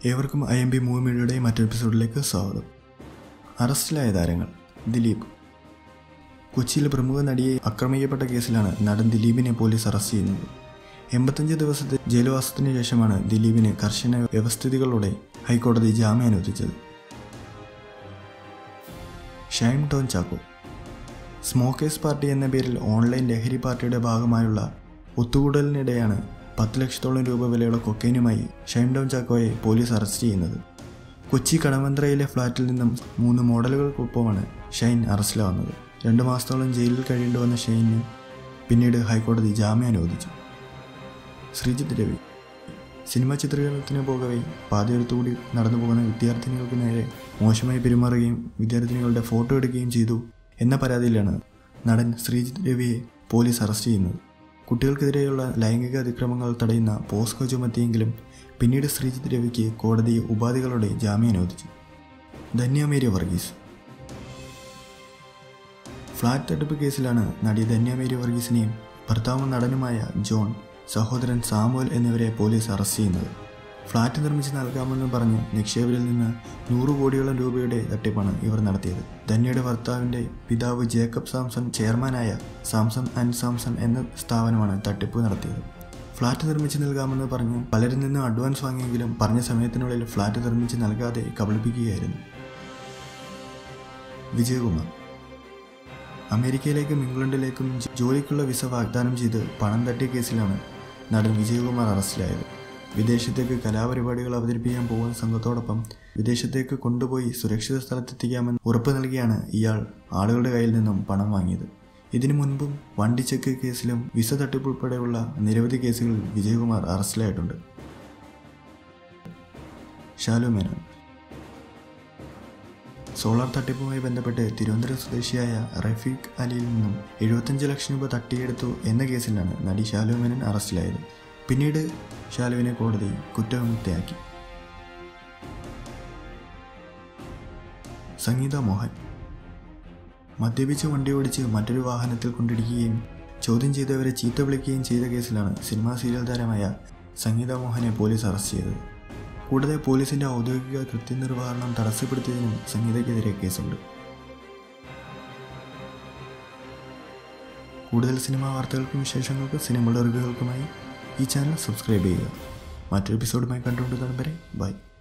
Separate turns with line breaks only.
ഏവർക്കും I M B movie മീഡിയയുടെ മറ്റൊരു എപ്പിസോഡിലേക്ക് സ്വാഗതം അറസ്റ്റിലായ താരങ്ങൾ ദിലീപ് കൊച്ചിയിലെ പ്രമുഖ നടിയെ ആക്രമിക്കപ്പെട്ട കേസിലാണ് നടൻ ദിലീപിനെ പോലീസ് അറസ്റ്റ് ചെയ്യുന്നത് എൺപത്തഞ്ച് ദിവസത്തെ ജയിൽവാസത്തിന് ശേഷമാണ് ദിലീപിന് കർശന വ്യവസ്ഥിതികളോടെ ഹൈക്കോടതി ജാമ്യം അനുവദിച്ചത് ഷൈം ടോൺ ചാക്കോ സ്മോക്കേഴ്സ് പാർട്ടി എന്ന പേരിൽ ഓൺലൈൻ ലഹരി പാർട്ടിയുടെ ഭാഗമായുള്ള ഒത്തുകൂടലിനിടെയാണ് പത്ത് ലക്ഷത്തോളം രൂപ വിലയുള്ള കൊക്കൈനുമായി ഷൈം ഡൗൺ ചാക്കോയെ പോലീസ് അറസ്റ്റ് ചെയ്യുന്നത് കൊച്ചി കടവന്ത്രയിലെ ഫ്ളാറ്റിൽ നിന്നും മൂന്ന് മോഡലുകൾക്കൊപ്പമാണ് ഷൈൻ അറസ്റ്റിലാവുന്നത് രണ്ട് മാസത്തോളം ജയിലിൽ കഴിയേണ്ടി വന്ന ഷൈന് പിന്നീട് ഹൈക്കോടതി ജാമ്യം അനുവദിച്ചു ശ്രീജിത്ത് രവി സിനിമാ ചിത്രീകരണത്തിന് പോകവേ പാതയോരത്തുകൂടി നടന്നു പോകുന്ന വിദ്യാർത്ഥിനികൾക്ക് നേരെ മോശമായി പെരുമാറുകയും വിദ്യാർത്ഥിനികളുടെ ഫോട്ടോ എടുക്കുകയും ചെയ്തു എന്ന പരാതിയിലാണ് നടൻ ശ്രീജിത്ത് രവിയെ പോലീസ് അറസ്റ്റ് ചെയ്യുന്നത് കുട്ടികൾക്കെതിരെയുള്ള ലൈംഗിക അതിക്രമങ്ങൾ തടയുന്ന പോസ്കോ ചുമത്തിയെങ്കിലും പിന്നീട് ശ്രീജിത്ത് രവിക്ക് കോടതി ഉപാധികളോടെ ജാമ്യം അനുവദിച്ചു ധന്യമേരി വർഗീസ് ഫ്ലാറ്റ് തട്ടിപ്പ് കേസിലാണ് നടി ധന്യമേരി വർഗീസിനെയും ഭർത്താവും നടനുമായ ജോൺ സഹോദരൻ സാമുവൽ എന്നിവരെ പോലീസ് അറസ്റ്റ് ചെയ്യുന്നത് ഫ്ലാറ്റ് നിർമ്മിച്ച് നൽകാമെന്ന് പറഞ്ഞ് നിക്ഷേപരിൽ നിന്ന് നൂറ് കോടിയോളം രൂപയുടെ തട്ടിപ്പാണ് ഇവർ നടത്തിയത് ധന്യയുടെ ഭർത്താവിൻ്റെ പിതാവ് ജേക്കബ് സാംസൺ ചെയർമാനായ സാംസൺ ആൻഡ് സാംസൺ എന്ന സ്ഥാപനമാണ് തട്ടിപ്പ് നടത്തിയത് ഫ്ലാറ്റ് നിർമ്മിച്ച് നൽകാമെന്ന് പറഞ്ഞ് പലരിൽ നിന്നും അഡ്വാൻസ് വാങ്ങിയെങ്കിലും പറഞ്ഞ സമയത്തിനുള്ളിൽ ഫ്ലാറ്റ് നിർമ്മിച്ച് നൽകാതെ കബളിപ്പിക്കുകയായിരുന്നു വിജയകുമാർ അമേരിക്കയിലേക്കും ഇംഗ്ലണ്ടിലേക്കും ജോലിക്കുള്ള വിസ വാഗ്ദാനം ചെയ്ത് പണം തട്ടിയ കേസിലാണ് നടൻ വിജയകുമാർ അറസ്റ്റിലായത് വിദേശത്തേക്ക് കലാപരിപാടികൾ അവതരിപ്പിക്കാൻ പോകുന്ന സംഘത്തോടൊപ്പം വിദേശത്തേക്ക് കൊണ്ടുപോയി സുരക്ഷിത സ്ഥലത്തെത്തിക്കാമെന്ന് ഉറപ്പ് നൽകിയാണ് ഇയാൾ ആളുകളുടെ കയ്യിൽ നിന്നും പണം വാങ്ങിയത് ഇതിനു മുൻപും വണ്ടി ചെക്ക് കേസിലും വിസ തട്ടിപ്പ് ഉൾപ്പെടെയുള്ള നിരവധി കേസുകളിൽ വിജയകുമാർ അറസ്റ്റിലായിട്ടുണ്ട് ഷാലു മേനോൻ സോളാർ തട്ടിപ്പുമായി ബന്ധപ്പെട്ട് തിരുവനന്തപുരം സ്വദേശിയായ റഫീഖ് അലിയിൽ നിന്നും എഴുപത്തഞ്ച് ലക്ഷം രൂപ തട്ടിയെടുത്തു എന്ന കേസിലാണ് നടി ഷാലു മേനൻ അറസ്റ്റിലായത് പിന്നീട് ഷാലുവിനെ കോടതി കുറ്റവിമുക്തയാക്കി സംഗീത മോഹൻ മദ്യപിച്ച് വണ്ടി ഓടിച്ച് മറ്റൊരു വാഹനത്തിൽ കൊണ്ടിടിക്കുകയും ചോദ്യം ചെയ്തവരെ ചീത്ത വിളിക്കുകയും ചെയ്ത കേസിലാണ് സിനിമാ സീരിയൽ താരമായ സംഗീത മോഹനെ പോലീസ് അറസ്റ്റ് ചെയ്തത് കൂടാതെ പോലീസിന്റെ ഔദ്യോഗിക കൃത്യനിർവഹണം തടസ്സപ്പെടുത്തിയതിനും സംഗീതയ്ക്കെതിരെ കേസുണ്ട് കൂടുതൽ സിനിമാ വാർത്തകൾക്കും വിശേഷങ്ങൾക്കും സിനിമയുടെ റിവ്യൂകൾക്കുമായി ഈ ചാനൽ സബ്സ്ക്രൈബ് ചെയ്യുക മറ്റൊരു എപ്പിസോഡുമായി കണ്ടുകൊണ്ടുവരും വരെ ബൈ